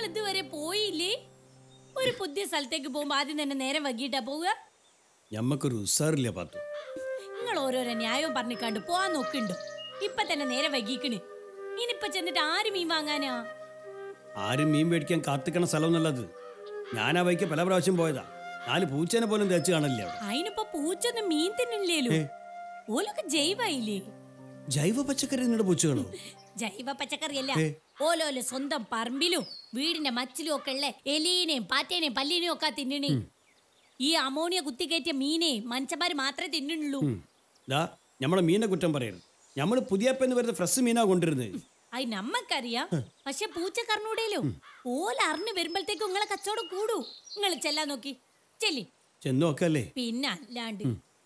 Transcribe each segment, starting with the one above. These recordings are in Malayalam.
ഇതുവരെ പോയില്ലേ ഒരു പുതിയ സ്ഥലത്തേക്ക് പോകുമ്പോ ആദ്യം തന്നെ നേരം വൈകിട്ടാ പോവുക ഞമ്മക്കൊരു ഉസാറില്ല പാത്തു നിങ്ങൾ ഓരോരോ ന്യായവും പറഞ്ഞിക്കാണ്ട് പോവാൻ നോക്കുന്നുണ്ടോ ഇപ്പൊ തന്നെ നേരം വൈകിക്കണ് ഇനിയിപ്പൊ ചെന്നിട്ട് ആര് മീൻ വാങ്ങാനാ ആരും മീൻ മേടിക്കാൻ കാത്തിക്കണ സ്ഥലം എന്നുള്ളത് ഞാൻ ആ വൈക്ക് പല പ്രാവശ്യം പോയതാ നാല് പൂച്ചേനെ പോലും തേച്ച് കാണില്ലേ അവിടെ അതിനിപ്പോ പൂച്ചൊന്നും മീൻ തിന്നില്ലേലോ ഓലൊക്കെ ജൈവായില്ലേ ജൈവ പച്ചക്കറി നിങ്ങളുടെ പൂച്ചകളോ ജൈവ പച്ചക്കറിയല്ല ഏ. ഓലോല് സ്വന്തം പറമ്പിലും വീടിന്റെ മച്ചിലും ഒക്കെ ഉള്ള എലീനെയും പാറ്റേനെയും പല്ലിനെയും ഒക്കെ തിന്നണേ ഈ അമോണിയ കുത്തിക്കയറ്റിയ മീനെ മനുഷ്യന്മാര് മാത്രമേ തിന്നുള്ളൂ ദാ നമ്മളെ മീനെ കുറ്റം പറയരുത് നമ്മൾ പുതിയപ്പെന്ന് വരുന്ന ഫ്രഷ് മീനാ കൊണ്ടിരുന്നത് അത് നമ്മക്കറിയാം പക്ഷെ പൂച്ചക്കറിനൂടേലോ ഓല അറിഞ്ഞു വരുമ്പോഴത്തേക്ക് നിങ്ങളെ കച്ചവടം കൂടൂ നിങ്ങൾ ചെല്ലാൻ നോക്കി ചെല്ലി ചെന്നു നോക്കല്ലേ പിന്നെ അല്ലാണ്ട്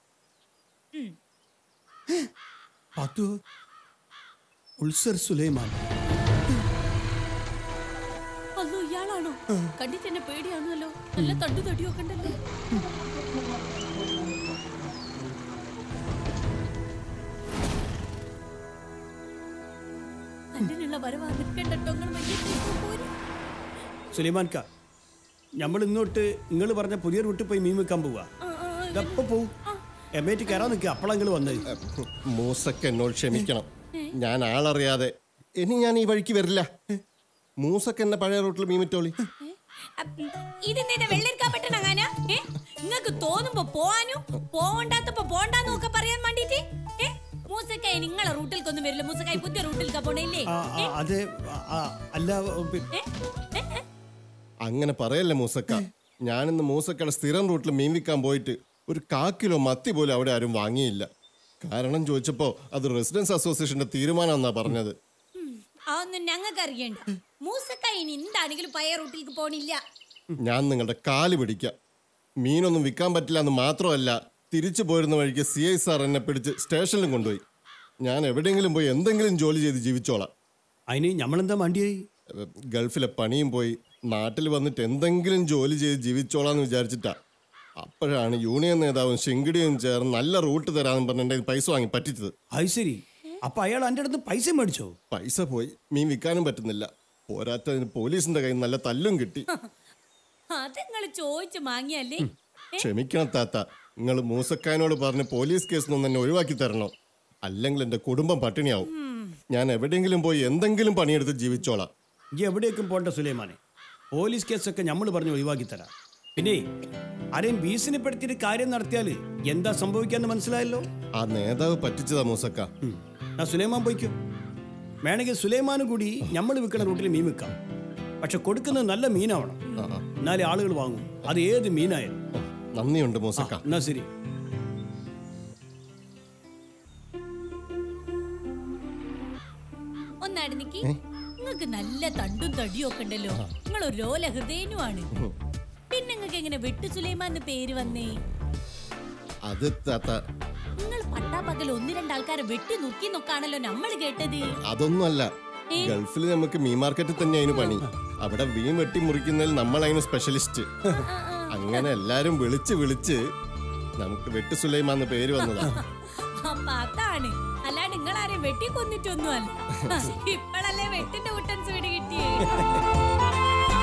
പാത്തു ഉൾസർ സുലൈമാൻ അല്ലോ ഇയാളാണോ കണ്ടിട്ട് എന്നെ പേടിയാണല്ലോ നല്ല തണ്ടു തടിയൊക്കെ ഉണ്ടല്ലോ തണ്ടിനുള്ള വരവാ നിൽക്കണ്ടോ സുലൈമാൻ കാ നമ്മൾ ഇന്നോട്ട് നിങ്ങൾ പറഞ്ഞ പുതിയ റൂട്ടിൽ പോയി മീൻ വെക്കാൻ പോവാ ഇതപ്പോ പോവും എമ്മേറ്റ് കയറാൻ നിൽക്കുക അപ്പോഴാ നിങ്ങൾ വന്നത് മൂസക്ക് എന്നോട് ക്ഷമിക്കണം ഞാൻ ആളറിയാതെ ഇനി ഞാൻ ഈ വഴിക്ക് വരില്ല മൂസക്ക് എന്നെ പഴയ റൂട്ടിൽ മീമിറ്റോളി ഇതിന്റെ വെള്ളിരിക്കാൻ പറ്റണ കാനാ നിങ്ങക്ക് തോന്നുമ്പോ പോവാനും പോവണ്ടാത്തപ്പോ പോണ്ടാന്നും ഒക്കെ പറയാൻ വേണ്ടിട്ട് മൂസക്കായി നിങ്ങളെ റൂട്ടിൽക്കൊന്നും വരില്ല മൂസക്കായി പുതിയ റൂട്ടിൽക്കാ പോണില്ലേ ആ, ആ, അതെ ആ, ആ, അല്ല പി- അങ്ങനെ പറയല്ലേ മൂസക്ക ഞാനിന്ന് മൂസക്കയുടെ സ്ഥിരം റൂട്ടിൽ മീൻ വിൽക്കാൻ പോയിട്ട് ഒരു കാ കിലോ മത്തി പോലും അവിടെ ആരും വാങ്ങിയില്ല കാരണം ചോദിച്ചപ്പോ അത് റെസിഡൻസ് അസോസിയേഷന്റെ തീരുമാനമെന്നാ പറഞ്ഞത് അതൊന്നും ഞങ്ങൾക്ക് അറിയണ്ട മൂസക്കായി ഇനി എന്താണെങ്കിലും പഴയ റൂട്ടിലേക്ക് പോണില്ല ഞാൻ നിങ്ങളുടെ കാല് പിടിക്കാം മീനൊന്നും വിൽക്കാൻ പറ്റില്ല എന്ന് മാത്രമല്ല തിരിച്ചു പോരുന്ന വഴിക്ക് സി ഐ സാർ എന്നെ പിടിച്ച് സ്റ്റേഷനിലും കൊണ്ടുപോയി ഞാൻ എവിടെയെങ്കിലും പോയി എന്തെങ്കിലും ജോലി ചെയ്ത് ജീവിച്ചോളാം അതിന് നമ്മളെന്താ വണ്ടിയായി ഏ, ഗൾഫിലെ പണിയും പോയി നാട്ടിൽ വന്നിട്ട് എന്തെങ്കിലും ജോലി ചെയ്ത് ജീവിച്ചോളാന്ന് വിചാരിച്ചിട്ടാ അപ്പോഴാണ് യൂണിയൻ നേതാവും ശിങ്കിടിയും ചേർന്ന് നല്ല റൂട്ട് തരാമെന്ന് പറഞ്ഞിട്ട് പൈസ വാങ്ങി പറ്റിച്ചത് അത് ശരി അപ്പൊ അയാൾ എൻ്റെ അടുത്ത് പൈസ മേടിച്ചോ പൈസ പോയി മീൻ വിൽക്കാനും പറ്റുന്നില്ല പോരാത്തതിന് പോലീസിന്റെ കയ്യിൽ നല്ല തല്ലും കിട്ടി അത് നിങ്ങൾ ചോദിച്ചു വാങ്ങിയല്ലേ ക്ഷമിക്കണം താത്ത നിങ്ങൾ മൂസക്കായനോട് പറഞ്ഞ് പോലീസ് കേസിൽ നിന്ന് എന്നെ ഒഴിവാക്കി തരണം അല്ലെങ്കിൽ എന്റെ കുടുംബം പട്ടിണിയാവും ഞാൻ എവിടെയെങ്കിലും പോയി എന്തെങ്കിലും പണിയെടുത്ത് ജീവിച്ചോളാം ഇജ്ജ് എവിടേക്കും പോണ്ട സുലൈമാനെ പോലീസ് കേസൊക്കെ നമ്മൾ പറഞ്ഞ് ഒഴിവാക്കി തരാം പിന്നെ ആരെയും ഭീഷണിപ്പെടുത്തിയിട്ട് കാര്യം നടത്തിയാല് എന്താ സംഭവിക്കാന്ന് മനസ്സിലായല്ലോ ആ നേതാവ് പറ്റിച്ചതാ മൂസക്ക ഉം. ആ സുലൈമാൻ പോയിക്കും വേണമെങ്കിൽ സുലൈമാനും കൂടി നമ്മൾ വിൽക്കുന്ന റൂട്ടിൽ മീൻ വിൽക്കാം പക്ഷെ കൊടുക്കുന്നത് നല്ല മീനാവണം ആ, ആ. എന്നാലേ ആളുകൾ വാങ്ങും അത് ഏത് മീനായാലും ഓ, നന്ദിയുണ്ട് മൂസക്ക എന്നാ ശരി ഒന്നടനിക്ക് നിങ്ങൾക്ക് നല്ല തണ്ടും തടിയും ഒക്കെ ഉണ്ടല്ലോ നിങ്ങൾ ഒരു ലോല ഹൃദയനുമാണ് പിന്നെ നിങ്ങൾക്ക് എങ്ങനെ വെട്ടു സുലൈമാൻ എന്ന് പേര് വന്നേ അത് താത്ത നിങ്ങൾ പട്ടാപ്പകൽ ഒന്ന് രണ്ടാൾക്കാരെ വെട്ടി നുറുക്കി നോക്കാണല്ലോ നമ്മൾ കേട്ടത് അതൊന്നുമല്ല ഏ? ഗൾഫിൽ നമുക്ക് മീൻ മാർക്കറ്റിൽ തന്നെ അതിന് പണി അവിടെ മീൻ വെട്ടി മുറിക്കുന്നതിൽ നമ്മൾ അതിന് സ്പെഷ്യലിസ്റ്റ് അങ്ങനെ എല്ലാരും വിളിച്ച് വിളിച്ച് നമുക്ക് വെട്ടു സുലൈമാന്ന് പേര് വന്നതാ അപ്പൊ അതാണ് അല്ലാണ്ട് നിങ്ങൾ ആരെയും വെട്ടി കൊന്നിട്ടൊന്നും അല്ല ഇപ്പോഴല്ലേ വെട്ടിന്റെ കുട്ടൻസ് വീട് കിട്ടിയേ